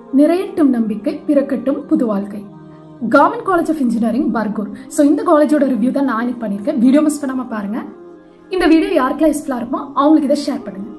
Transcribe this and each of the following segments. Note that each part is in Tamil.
நிறையட்டும் நம்பிக்கை பிறக்கட்டும் புது வாழ்க்கை government college of engineering Bargur so இந்த காலேஜோட ரிவ்யூ தான் நான் இன்னைக்கு பண்ணியிருக்கேன் வீடியோ மிஸ் பண்ணாமல் பாருங்க இந்த வீடியோ யாருக்கெல்லாம் யூஸ்ஃபுல்லாக இருக்குமோ அவங்களுக்கு இதை ஷேர் பண்ணுங்க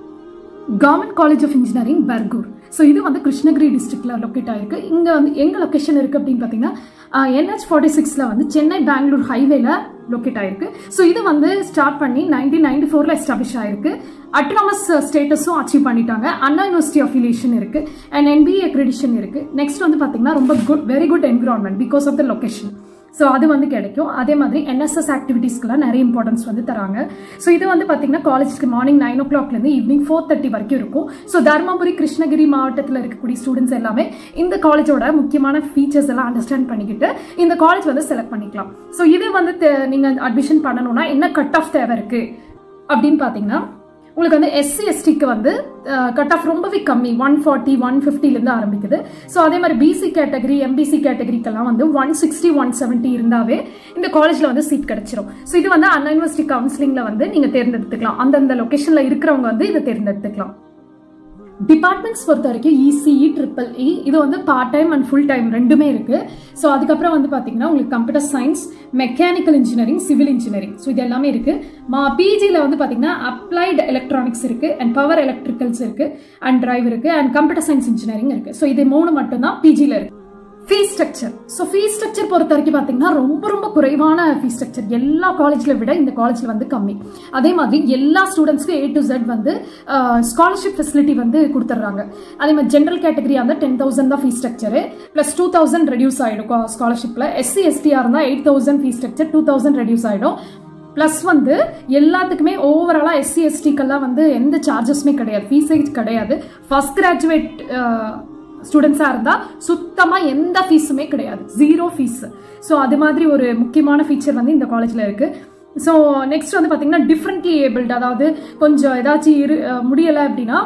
government college of engineering Bargur so இது வந்து கிருஷ்ணகிரி டிஸ்ட்ரிக்ட்ல லொக்கேட் ஆயிருக்கு இங்கே வந்து எங்க லொக்கேஷன் இருக்கு அப்படின்னு பார்த்தீங்கன்னா என்ஹெச் ஃபார்ட்டி சிக்ஸில் வந்து சென்னை பெங்களூர் ஹைவேல லொக்கேட் ஆயிருக்கு ஸோ இது வந்து ஸ்டார்ட் பண்ணி நைன்டீன் நைன்டி ஃபோரில் எஸ்டாப்ளிஷ் ஆயிருக்கு அட்டானமஸ் ஸ்டேட்டஸும் அச்சீவ் பண்ணிட்டாங்க அண்ணா யூனிவர்சிட்டி அஃபிலியேஷன் இருக்கு அண்ட் என்பிஏ அக்ரெடிஷன் இருக்கு நெக்ஸ்ட் வந்து பார்த்தீங்கன்னா ரொம்ப good very good environment because of the location so அது வந்து கிடைக்கும் அதே மாதிரி என்எஸ்எஸ் ஆக்டிவிட்டீஸ்க்குலாம் நிறைய இம்பார்ட்டன்ஸ் வந்து தராங்க ஸோ இது வந்து பார்த்தீங்கன்னா காலேஜ்க்கு மார்னிங் நைன் ஓ கிளாக்லேருந்து ஈவினிங் ஃபோர் தேர்ட்டி வரைக்கும் இருக்கும் ஸோ தருமபுரி கிருஷ்ணகிரி மாவட்டத்தில் இருக்கக்கூடிய ஸ்டூடெண்ட்ஸ் எல்லாமே இந்த காலேஜோட முக்கியமான ஃபீச்சர்ஸ் எல்லாம் அண்டர்ஸ்டாண்ட் பண்ணிக்கிட்டு இந்த காலேஜ் வந்து செலக்ட் பண்ணிக்கலாம் ஸோ இது வந்து தெ- நீங்க அட்மிஷன் பண்ணணும்னா என்ன கட் ஆஃப் தேவை இருக்கு அப்படின்னு பார்த்தீங்கன்னா உங்களுக்கு வந்து எஸ்சி எஸ்டிக்கு வந்து கட் ஆஃப் ரொம்பவே கம்மி ஒன் ஃபார்ட்டி ஒன் ஃபிஃப்டிலேருந்து ஆரம்பிக்குது ஸோ அதே மாதிரி பிசி கேட்டகரி எம்பிசி கேட்டகரிக்கெல்லாம் வந்து ஒன் சிக்ஸ்டி ஒன் செவன்ட்டி இருந்தாவே இந்த காலேஜில் வந்து சீட் கிடைச்சிரும் ஸோ இது வந்து அண்ணா யூனிவர்சிட்டி கவுன்சிலிங்கில் வந்து நீங்கள் தேர்ந்தெடுத்துக்கலாம் அந்தந்த லொக்கேஷனில் இருக்கிறவங்க வந்து இதை தேர்ந்தெடுத்துக்கலாம் டிபார்ட்மெண்ட்ஸ் பொறுத்த வரைக்கும் இசிஇ ட்ரிபிள் இ இது வந்து part time and full time ரெண்டுமே இருக்கு ஸோ அதுக்கப்புறம் வந்து பார்த்தீங்கன்னா உங்களுக்கு computer science mechanical engineering civil engineering so இது எல்லாமே இருக்கு மா பிஜியில் வந்து பார்த்தீங்கன்னா அப்ளைடு எலக்ட்ரானிக்ஸ் இருக்கு அண்ட் பவர் எலக்ட்ரிக்கல்ஸ் இருக்கு அண்ட் டிரைவ் இருக்கு அண்ட் கம்ப்யூட்டர் சயின்ஸ் இன்ஜினியரிங் இருக்கு ஸோ இது மூணு மட்டும்தான் பிஜியில் இருக்கு fees structure so fees structure பொறுத்த வரைக்கும் பார்த்தீங்கன்னா ரொம்ப ரொம்ப குறைவான ஃபீஸ் ஸ்ட்ரக்சர் எல்லா காலேஜில் விட இந்த காலேஜில் வந்து கம்மி அதே மாதிரி எல்லா ஸ்டூடெண்ட்ஸ்க்கு ஏ டு ஜெட் வந்து ஸ்காலர்ஷிப் ஃபெசிலிட்டி வந்து கொடுத்துட்றாங்க அதே மாதிரி ஜென்ரல் கேட்டகரியாக இருந்தால் டென் தௌசண்ட் தான் fees structure plus two thousand reduce ஆகிடும் ஸ்காலர்ஷிப்பில் எஸ்சி எஸ்டியாக இருந்தால் eight thousand fees structure two thousand reduce ஆகிடும் ப்ளஸ் வந்து எல்லாத்துக்குமே ஓவராலாக எஸ்சி எஸ்டிக்கெல்லாம் வந்து எந்த சார்ஜஸுமே கிடையாது ஃபீஸே கிடையாது ஃபர்ஸ்ட் கிராஜுவேட் ஸ்டூடெண்ட்ஸாக இருந்தால் சுத்தமாக எந்த ஃபீஸுமே கிடையாது ஜீரோ ஃபீஸ் ஸோ அது மாதிரி ஒரு முக்கியமான ஃபீச்சர் வந்து இந்த காலேஜில் இருக்குது ஸோ நெக்ஸ்ட் வந்து பார்த்தீங்கன்னா டிஃப்ரெண்ட்லி ஏபிள்டு அதாவது கொஞ்சம் ஏதாச்சும் இரு முடியலை அப்படின்னா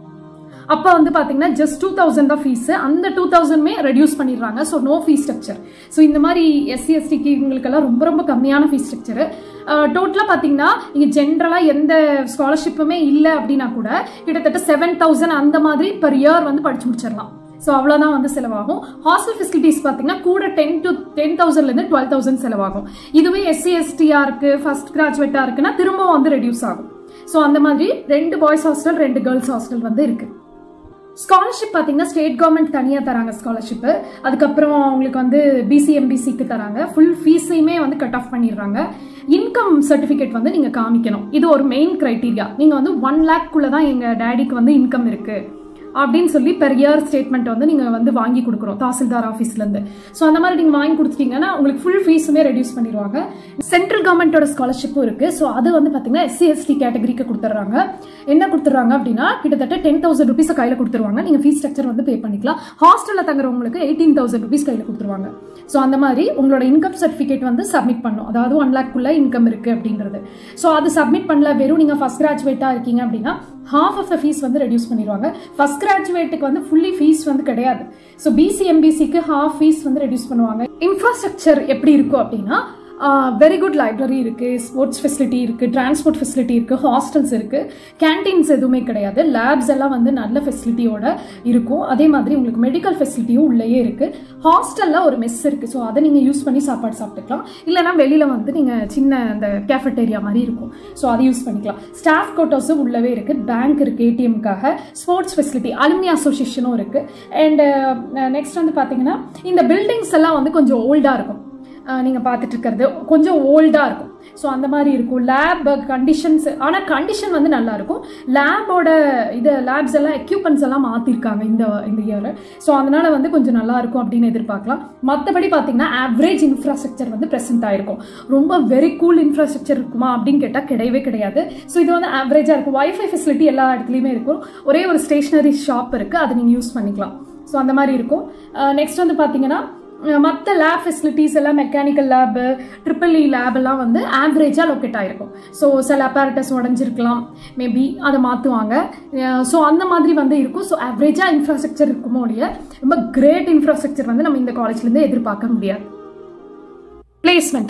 அப்போ வந்து பார்த்தீங்கன்னா ஜஸ்ட் டூ தௌசண்ட் தான் ஃபீஸ் அந்த டூ தௌசண்ட்மே ரெடியூஸ் பண்ணிடுறாங்க so no fees structure so இந்த மாதிரி எஸ்சி எஸ்டிக்கு இவங்களுக்கெல்லாம் ரொம்ப ரொம்ப கம்மியான ஃபீஸ் ஸ்ட்ரக்சரு டோட்டலாக பார்த்தீங்கன்னா இங்கே ஜென்ரலாக எந்த ஸ்காலர்ஷிப்புமே இல்லை அப்படின்னா கூட கிட்டத்தட்ட செவன் தௌசண்ட் அந்த மாதிரி பர் இயர் வந்து படிச்சு முடிச்சிடலாம் ஸோ அவ்வளோதான் வந்து செலவாகும் ஹாஸ்டல் ஃபெசிலிட்டிஸ் பார்த்தீங்கன்னா கூட டென் டு டென் தௌசண்ட்லேருந்து டுவெல் தௌசண்ட் செலவாகும் இதுவே எஸ்சி எஸ்டியாக இருக்குது ஃபர்ஸ்ட் கிராஜுவேட்டாக இருக்குன்னா திரும்ப வந்து ரெடியூஸ் ஆகும் ஸோ அந்த மாதிரி ரெண்டு பாய்ஸ் ஹாஸ்டல் ரெண்டு கேர்ள்ஸ் ஹாஸ்டல் வந்து இருக்குது ஸ்காலர்ஷிப் பார்த்தீங்கன்னா ஸ்டேட் கவர்மெண்ட் தனியாக தராங்க ஸ்காலர்ஷிப்பு அதுக்கப்புறம் அவங்களுக்கு வந்து பிசி எம்பிசிக்கு தராங்க ஃபுல் ஃபீஸையுமே வந்து கட் ஆஃப் பண்ணிடுறாங்க இன்கம் சர்டிஃபிகேட் வந்து நீங்கள் காமிக்கணும் இது ஒரு மெயின் க்ரைட்டீரியா நீங்கள் வந்து ஒன் லேக்குள்ளே தான் எங்கள் டேடிக்கு வந்து இன்கம் இருக்குது அப்படின்னு சொல்லி பெர் இயர் ஸ்டேட்மெண்ட் வந்து நீங்கள் வந்து வாங்கி கொடுக்குறோம் தாசில்தார் ஆஃபீஸ்லேருந்து ஸோ அந்த மாதிரி நீங்கள் வாங்கி கொடுத்துட்டீங்கன்னா உங்களுக்கு ஃபுல் ஃபீஸுமே ரெடியூஸ் பண்ணிடுவாங்க சென்ட்ரல் கவர்மெண்ட்டோட ஸ்காலர்ஷிப்பும் இருக்குது ஸோ அது வந்து பார்த்தீங்கன்னா எஸ்சி எஸ்டி கேட்டகரிக்கு கொடுத்துட்றாங்க என்ன கொடுத்துட்றாங்க அப்படின்னா கிட்டத்தட்ட டென் தௌசண்ட் ருபீஸை கையில் கொடுத்துருவாங்க நீங்கள் ஃபீஸ் ஸ்ட்ரக்சர் வந்து பே பண்ணிக்கலாம் ஹாஸ்டலில் தங்குறவங்களுக்கு எயிட்டீன் தௌசண்ட் ருபீஸ் கையில் கொடுத்துருவாங்க ஸோ அந்த மாதிரி உங்களோட இன்கம் சர்டிஃபிகேட் வந்து சப்மிட் பண்ணும் அதாவது ஒன் லேக்குள்ள இன்கம் இருக்குது அப்படின்றது ஸோ அது சப்மிட் பண்ணல வெறும் நீங்கள் ஃபஸ்ட் கிராஜுவேட்டாக இருக்கீங்க அப்படின்னா ஹாஃப் ஆஃப் த ஃபீஸ் வந்து ரெடியூஸ் பண்ணிடுவாங்க ஃபர்ஸ்ட் கிராஜுவேட்டுக்கு வந்து ஃபுல்லி ஃபீஸ் வந்து கிடையாது ஸோ பிசி எம்பிசிக்கு ஹாஃப் ஃபீஸ் வந்து ரெடியூஸ் பண்ணுவாங்க இன்ஃப்ராஸ்ட்ரக்சர் எப்படி இருக்கும் அப்படின்னா வெரி குட் லைப்ரரி இருக்கு ஸ்போர்ட்ஸ் ஃபெசிலிட்டி இருக்கு டிரான்ஸ்போர்ட் ஃபெசிலிட்டி இருக்கு ஹாஸ்டல்ஸ் இருக்கு கேன்டீன்ஸ் எதுவுமே கிடையாது லேப்ஸ் எல்லாம் வந்து நல்ல ஃபெசிலிட்டியோட இருக்கும் அதே மாதிரி உங்களுக்கு மெடிக்கல் ஃபெசிலிட்டியும் உள்ளேயே இருக்கு ஹாஸ்டல்ல ஒரு மெஸ் இருக்கு ஸோ அதை நீங்க யூஸ் பண்ணி சாப்பாடு சாப்பிட்டுக்கலாம் இல்லைனா வெளியில வந்து நீங்க சின்ன அந்த கேஃபட்டேரியா மாதிரி இருக்கும் ஸோ அதை யூஸ் பண்ணிக்கலாம் ஸ்டாஃப் கோட்டர்ஸும் உள்ளவே இருக்கு பேங்க் இருக்கு ஏடிஎம்காக ஸ்போர்ட்ஸ் ஃபெசிலிட்டி அலுமினி அசோசியேஷனும் இருக்கு அண்ட் நெக்ஸ்ட் வந்து பாத்தீங்கன்னா இந்த பில்டிங்ஸ் எல்லாம் வந்து கொஞ்சம் ஓல்டா இருக்கும் நீங்கள் பார்த்துட்டு இருக்கிறது கொஞ்சம் ஓல்டாக இருக்கும் ஸோ அந்த மாதிரி இருக்கும் லேப் கண்டிஷன்ஸ் ஆனால் கண்டிஷன் வந்து நல்லா இருக்கும் லேபோட இது லேப்ஸ் எல்லாம் எக்யூப்மெண்ட்ஸ் எல்லாம் மாற்றிருக்காங்க இந்த இந்த இயர் ஸோ அதனால வந்து கொஞ்சம் நல்லா இருக்கும் அப்படின்னு எதிர்பார்க்கலாம் மற்றபடி பார்த்தீங்கன்னா ஆவரேஜ் இன்ஃப்ராஸ்ட்ரக்சர் வந்து ப்ரெசென்ட் ஆயிருக்கும் ரொம்ப வெரி கூல் இன்ஃப்ராஸ்ட்ரக்சர் இருக்குமா அப்படின்னு கேட்டால் கிடையவே கிடையாது ஸோ இது வந்து ஆவரேஜாக இருக்கும் வைஃபை ஃபெசிலிட்டி எல்லா இடத்துலையுமே இருக்கும் ஒரே ஒரு ஸ்டேஷ்னரி ஷாப் இருக்குது அதை நீங்கள் யூஸ் பண்ணிக்கலாம் ஸோ அந்த மாதிரி இருக்கும் நெக்ஸ்ட் வந்து பார்த்தீங்கன்னா மற்ற லேப் ஃபெசிலிட்டிஸ் எல்லாம் mechanical lab triple E lab எல்லாம் வந்து ஆவரேஜாக லொக்கேட் ஆகிருக்கும் ஸோ சில அப்பாரட்டஸ் உடஞ்சிருக்கலாம் மேபி அதை மாற்றுவாங்க ஸோ அந்த மாதிரி வந்து இருக்கும் ஸோ ஆவரேஜாக இன்ஃப்ராஸ்ட்ரக்சர் இருக்குமோ இல்லையா ரொம்ப கிரேட் இன்ஃப்ராஸ்ட்ரக்சர் வந்து நம்ம இந்த காலேஜ்லேருந்து எதிர்பார்க்க முடியாது பிளேஸ்மெண்ட்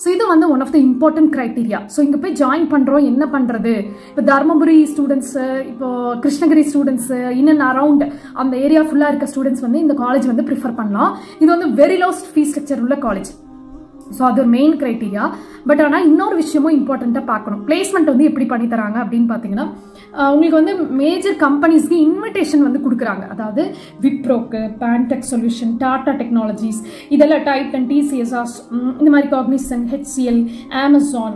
ஸோ இது வந்து one of the important criteria so இங்கே போய் ஜாயின் பண்ணுறோம் என்ன பண்ணுறது இப்போ தருமபுரி ஸ்டூடெண்ட்ஸு இப்போ கிருஷ்ணகிரி ஸ்டூடெண்ட்ஸு இன்னும் அரவுண்ட் அந்த ஏரியா ஃபுல்லாக இருக்க ஸ்டூடெண்ட்ஸ் வந்து இந்த காலேஜ் வந்து ப்ரிஃபர் பண்ணலாம் இது வந்து வெரி லோஸ்ட் ஃபீஸ் ஸ்ட்ரக்சர் உள்ள காலேஜ் ஸோ அது ஒரு மெயின் க்ரைட்டீரியா பட் ஆனால் இன்னொரு விஷயமும் இம்பார்ட்டண்ட்டாக பார்க்கணும் பிளேஸ்மெண்ட் வந்து எப்படி பண்ணி தராங்க அப்படின்னு பார்த்தீங்கன்னா ஆஹ் உங்களுக்கு வந்து மேஜர் கம்பெனிஸ்க்கு இன்விடேஷன் வந்து கொடுக்குறாங்க அதாவது விப்ரோக்கு பேன்டெக் சொல்யூஷன் டாடா டெக்னாலஜிஸ் இதெல்லாம் டைட்டன் டிசிஎஸ்ஆர் இந்த மாதிரி Cognizant HCL Amazon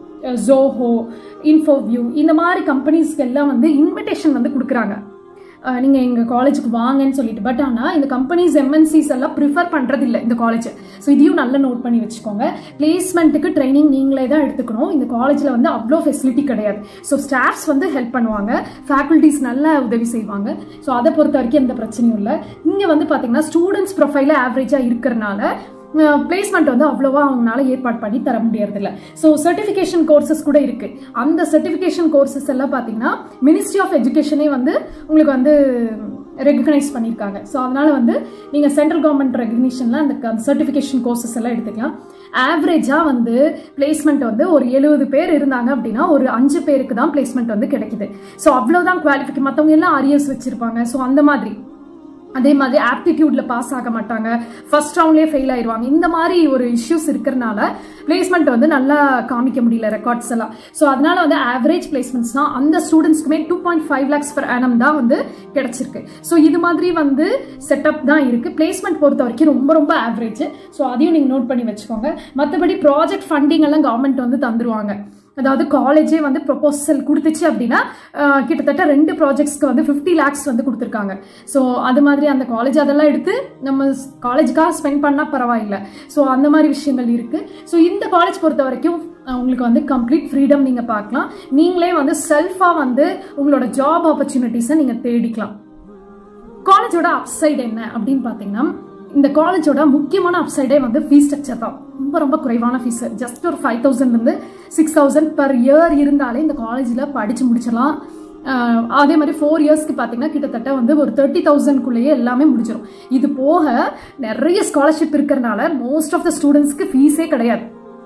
Zoho Infoview இந்த மாதிரி கம்பெனிஸ்க்கு எல்லாம் வந்து இன்விடேஷன் வந்து கொடுக்குறாங்க நீங்கள் எங்கள் காலேஜுக்கு வாங்கன்னு சொல்லிட்டு பட் ஆனால் இந்த கம்பெனிஸ் எம்என்சிஸ் எல்லாம் ப்ரிஃபர் பண்ணுறது இல்லை இந்த காலேஜ் ஸோ இதையும் நல்லா நோட் பண்ணி வச்சுக்கோங்க பிளேஸ்மெண்ட்டுக்கு ட்ரைனிங் நீங்களே தான் எடுத்துக்கணும் இந்த காலேஜில் வந்து அவ்வளோ ஃபெசிலிட்டி கிடையாது ஸோ ஸ்டாஃப்ஸ் வந்து ஹெல்ப் பண்ணுவாங்க ஃபேக்கல்ட்டிஸ் நல்லா உதவி செய்வாங்க ஸோ அதை பொறுத்த வரைக்கும் எந்த பிரச்சனையும் இல்லை இங்கே வந்து பார்த்தீங்கன்னா ஸ்டூடெண்ட்ஸ் ப்ரொஃபைல ஆவரேஜாக இருக்கிறனால பிளேஸ்மெண்ட் வந்து அவ்வளோவா அவங்களால ஏற்பாடு பண்ணி தர முடியறதில்ல ஸோ சர்டிஃபிகேஷன் கோர்சஸ் கூட இருக்கு அந்த சர்டிஃபிகேஷன் கோர்சஸ் எல்லாம் பார்த்தீங்கன்னா மினிஸ்ட்ரி ஆஃப் எஜுகேஷனே வந்து உங்களுக்கு வந்து ரெகனைஸ் பண்ணியிருக்காங்க ஸோ அதனால வந்து நீங்கள் சென்ட்ரல் கவர்மெண்ட் ரெகக்னிஷனில் அந்த சர்டிஃபிகேஷன் கோர்சஸ் எல்லாம் எடுத்துக்கலாம் ஆவரேஜாக வந்து பிளேஸ்மெண்ட் வந்து ஒரு எழுபது பேர் இருந்தாங்க அப்படின்னா ஒரு அஞ்சு பேருக்கு தான் பிளேஸ்மெண்ட் வந்து கிடைக்குது ஸோ அவ்வளோதான் குவாலிஃபிகே மற்றவங்க எல்லாம் அரியர்ஸ் வச்சிருப்பாங்க ஸோ அந்த மாதிரி அதே மாதிரி ஆப்டிடியூட்ல பாஸ் ஆக மாட்டாங்க ஃபர்ஸ்ட் ரவுண்ட்லேயே ஃபெயில் ஆயிடுவாங்க இந்த மாதிரி ஒரு இஷ்யூஸ் இருக்கிறனால பிளேஸ்மெண்ட் வந்து நல்லா காமிக்க முடியல ரெக்கார்ட்ஸ் எல்லாம் ஸோ அதனால வந்து ஆவரேஜ் பிளேஸ்மெண்ட்ஸ் தான் அந்த ஸ்டூடெண்ட்ஸ்க்குமே two point five lakhs per annum தான் வந்து கிடைச்சிருக்கு ஸோ இது மாதிரி வந்து செட்டப் தான் இருக்கு பிளேஸ்மெண்ட் பொறுத்த வரைக்கும் ரொம்ப ரொம்ப ஆவரேஜ் ஸோ அதையும் நீங்கள் நோட் பண்ணி வச்சுக்கோங்க மற்றபடி ப்ராஜெக்ட் ஃபண்டிங் எல்லாம் கவர்மெண்ட் வந்து தந்துருவாங்க அதாவது காலேஜே வந்து ப்ரொபோசல் கொடுத்துச்சு அப்படின்னா அஹ், கிட்டத்தட்ட ரெண்டு ப்ராஜெக்ட்ஸ்க்கு வந்து ஃபிஃப்டி லேக்ஸ் வந்து கொடுத்துருக்காங்க ஸோ அது மாதிரி அந்த காலேஜ் அதெல்லாம் எடுத்து நம்ம காலேஜுக்காக ஸ்பெண்ட் பண்ணால் பரவாயில்ல ஸோ அந்த மாதிரி விஷயங்கள் இருக்குது ஸோ இந்த காலேஜ் பொறுத்த வரைக்கும் அஹ், உங்களுக்கு வந்து கம்ப்ளீட் ஃப்ரீடம் நீங்கள் பார்க்கலாம் நீங்களே வந்து செல்ஃபாக வந்து உங்களோட ஜாப் ஆப்பர்ச்சுனிட்டிஸை நீங்கள் தேடிக்கலாம் காலேஜோட அப்சைடு என்ன அப்படின்னு பார்த்தீங்கன்னா இந்த காலேஜோட முக்கியமான அப்சைடே வந்து ஃபீஸ் ஸ்ட்ரக்சர் தான் ரொம்ப ரொம்ப குறைவான ஃபீஸ் ஜஸ்ட் ஒரு ஃபைவ் தௌசண்ட்லேருந்து சிக்ஸ் தௌசண்ட் பர் இயர் இருந்தாலே இந்த காலேஜில் படித்து முடிச்சிடலாம் ஆஹ் அதே மாதிரி ஃபோர் இயர்ஸ்க்கு பார்த்தீங்கன்னா கிட்டத்தட்ட வந்து ஒரு தேர்ட்டி தௌசண்ட்குள்ளேயே எல்லாமே முடிச்சிடும் இது போக நிறைய ஸ்காலர்ஷிப் இருக்கிறனால மோஸ்ட் ஆஃப் த ஸ்டூடெண்ட்ஸ்க்கு ஃபீஸே கிடையாது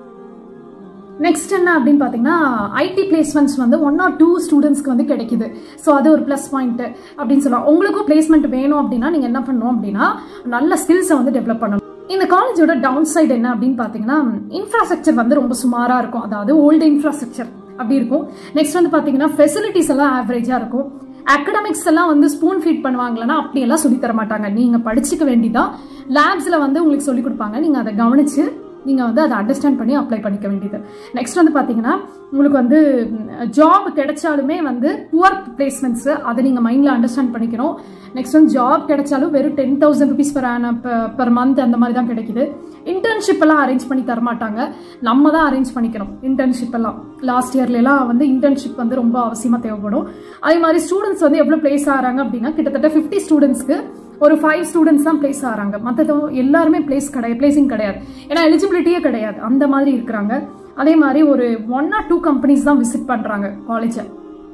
நெக்ஸ்ட் என்ன அப்படின்னு பார்த்தீங்கன்னா ஐடி பிளேஸ்மெண்ட்ஸ் வந்து ஒன் ஆர் டூ ஸ்டூடெண்ட்ஸ்க்கு வந்து கிடைக்குது ஸோ அது ஒரு ப்ளஸ் பாயிண்ட் அப்படின்னு சொல்லலாம் உங்களுக்கும் பிளேஸ்மெண்ட் வேணும் அப்படின்னா நீங்கள் என்ன பண்ணணும் அப்படின்னா நல்ல ஸ்கில்ஸை வந்து டெவலப் பண்ணணும் இந்த காலேஜோட டவுன் சைடு என்ன அப்படின்னு பார்த்தீங்கன்னா இன்ஃப்ராஸ்ட்ரக்சர் வந்து ரொம்ப சுமாராக இருக்கும் அதாவது ஓல்டு இன்ஃப்ராஸ்ட்ரக்சர் அப்படி இருக்கும் நெக்ஸ்ட் வந்து பார்த்தீங்கன்னா ஃபெசிலிட்டிஸ் எல்லாம் ஆவரேஜாக இருக்கும் அகடமிக்ஸ் எல்லாம் வந்து ஸ்பூன் ஃபீட் பண்ணுவாங்களன்னா அப்படியெல்லாம் சொல்லி தர மாட்டாங்க நீங்கள் படிச்சுக்க வேண்டியதான் லேப்ஸில் வந்து உங்களுக்கு சொல்லி கொடுப்பாங்க நீங்கள் அதை கவனிச்சு நீங்கள் வந்து அதை அண்டர்ஸ்டாண்ட் பண்ணி அப்ளை பண்ணிக்க வேண்டியது நெக்ஸ்ட் வந்து பார்த்தீங்கன்னா உங்களுக்கு வந்து ஜாப் கிடைச்சாலுமே வந்து புவர் பிளேஸ்மெண்ட்ஸு அதை நீங்கள் மைண்டில் அண்டர்ஸ்டாண்ட் பண்ணிக்கணும் நெக்ஸ்ட் வந்து ஜாப் கிடைச்சாலும் வெறும் ten thousand rupees per per month அந்த மாதிரி தான் கிடைக்குது இன்டர்ன்ஷிப் எல்லாம் அரேஞ்ச் பண்ணி தர மாட்டாங்க நம்ம தான் அரேஞ்ச் பண்ணிக்கணும் இன்டர்ன்ஷிப் எல்லாம் லாஸ்ட் இயர்லாம் வந்து இன்டர்ன்ஷிப் வந்து ரொம்ப அவசியமாக தேவைப்படும் அதே மாதிரி ஸ்டூடெண்ட்ஸ் வந்து எவ்வளோ பிளேஸ் ஆகிறாங்க அப்படின்னா கிட்டத்தட்ட ஃபிஃப்டி ஸ்டூடெண்ட்ஸ்க்கு ஒரு ஃபைவ் ஸ்டூடெண்ட்ஸ் தான் பிளேஸ் ஆகிறாங்க மற்றது எல்லாருமே பிளேஸ் கிடையாது பிளேசிங் கிடையாது ஏன்னா எலிஜிபிலிட்டியே கிடையாது அந்த மாதிரி இருக்கிறாங்க அதே மாதிரி ஒரு ஒன் ஆர் டூ கம்பெனிஸ் தான் விசிட் பண்ணுறாங்க காலேஜை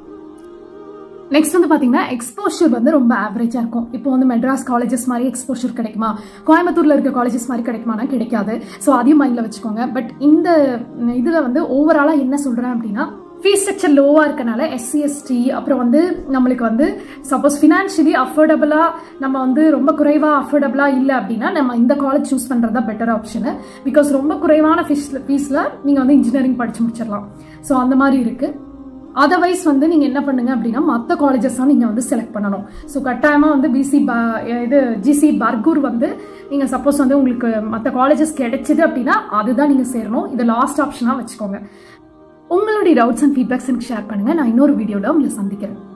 நெக்ஸ்ட் வந்து பார்த்தீங்கன்னா எக்ஸ்போஷர் வந்து ரொம்ப ஆவரேஜாக இருக்கும் இப்போ வந்து மெட்ராஸ் காலேஜஸ் மாதிரி எக்ஸ்போஷர் கிடைக்குமா கோயம்புத்தூரில் இருக்க காலேஜஸ் மாதிரி கிடைக்குமானா கிடைக்காது ஸோ அதையும் மைண்டில் வச்சுக்கோங்க பட் இந்த இதில் வந்து ஓவராலாக என்ன சொல்கிறேன் அப்படின்னா ஃபீஸ் ஸ்ட்ரக்சர் லோவாக இருக்கனால எஸ்சி எஸ்டி அப்புறம் வந்து நம்மளுக்கு வந்து சப்போஸ் ஃபினான்ஷியலி அஃபோர்டபுளாக நம்ம வந்து ரொம்ப குறைவாக அஃபோர்டபுளாக இல்லை அப்படின்னா நம்ம இந்த காலேஜ் சூஸ் பண்ணுறது தான் பெட்டர் ஆப்ஷனு பிகாஸ் ரொம்ப குறைவான ஃபீஸில் ஃபீஸில் நீங்கள் வந்து இன்ஜினியரிங் படித்து முடிச்சிடலாம் ஸோ அந்த மாதிரி இருக்குது அதர்வைஸ் வந்து நீங்கள் என்ன பண்ணுங்க அப்படின்னா மற்ற காலேஜஸ் தான் நீங்கள் வந்து செலக்ட் பண்ணணும் ஸோ கட்டாயமாக வந்து பிசி பா இது ஜிசி பர்கூர் வந்து நீங்கள் சப்போஸ் வந்து உங்களுக்கு மற்ற காலேஜஸ் கிடைச்சிது அப்படின்னா அதுதான் நீங்கள் சேரணும் இதை லாஸ்ட் ஆப்ஷனாக வச்சுக்கோங்க உங்களுடைய டவுட்ஸ் அண்ட் ஃபீட்பேக்ஸ் எனக்கு ஷேர் பண்ணுங்கள் நான் இன்னொரு வீடியோவில் உங்களை சந்திக்கிறேன்